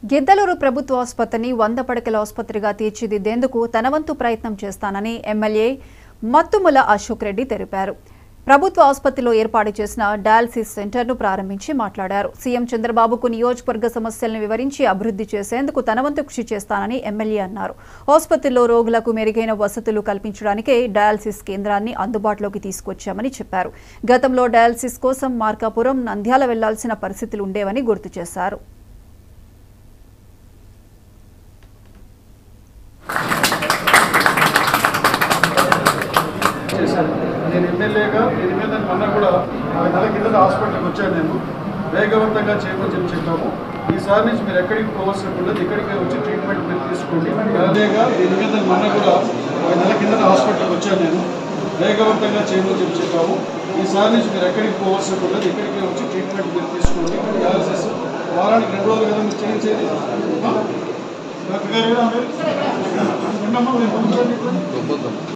గిద్దలూరు ప్రభుత్వ ఆసుపత్రిని వంద పడకల ఆసుపత్రిగా తీర్చిదిద్దేందుకు తన వంతు ప్రయత్నం చేస్తానని ఎమ్మెల్యే మత్తుముల అశోక్ రెడ్డి తెలిపారు ప్రభుత్వ ఆసుపత్రిలో ఏర్పాటు చేసిన డయాలసిస్ సెంటర్ను ప్రారంభించి మాట్లాడారు సీఎం చంద్రబాబుకు నియోజకవర్గ సమస్యలను వివరించి అభివృద్ధి చేసేందుకు తన వంతు కృషి చేస్తానని ఎమ్మెల్యే అన్నారు ఆసుపత్రిలో రోగులకు మెరుగైన వసతులు కల్పించడానికే డయాలసిస్ కేంద్రాన్ని అందుబాటులోకి తీసుకొచ్చామని చెప్పారు గతంలో డయాలసిస్ కోసం మార్కాపురం నంద్యాల వెళ్లాల్సిన పరిస్థితులు ఉండేవని గుర్తు చేశారు చేశాను నేను ఎమ్మెల్యేగా దీని మీద మొన్న కూడా ఒక నెల కింద హాస్పిటల్కి వచ్చాను నేను వేగవంతంగా చేయమని చెప్పి చెప్పాము ఈసారి నుంచి మీరు ఎక్కడికి పోవాల్సిన ఉండదు ఇక్కడికి వచ్చి ట్రీట్మెంట్ మీరు తీసుకోండి ఎమ్మెల్యేగా దీని మీద మొన్న కూడా ఒక నెల కింద హాస్పిటల్కి వచ్చాను నేను వేగవంతంగా చేయమని చెప్పి చెప్పాము ఈసారి నుంచి మీరు ఎక్కడికి పోవాల్సిన ఉండదు ఇక్కడికి వచ్చి ట్రీట్మెంట్ మీరు తీసుకోండి డయాలసిస్ వారానికి రెండు రోజులు కదా మీరు చేయించేది ఆ? డాక్టర్ గారు ఉండమ్మా మీరు పంపుతారు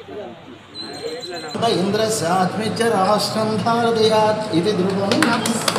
इन्द्रस्यात्मिच राष्ट्रं धारदयात् इति ध्रुवम्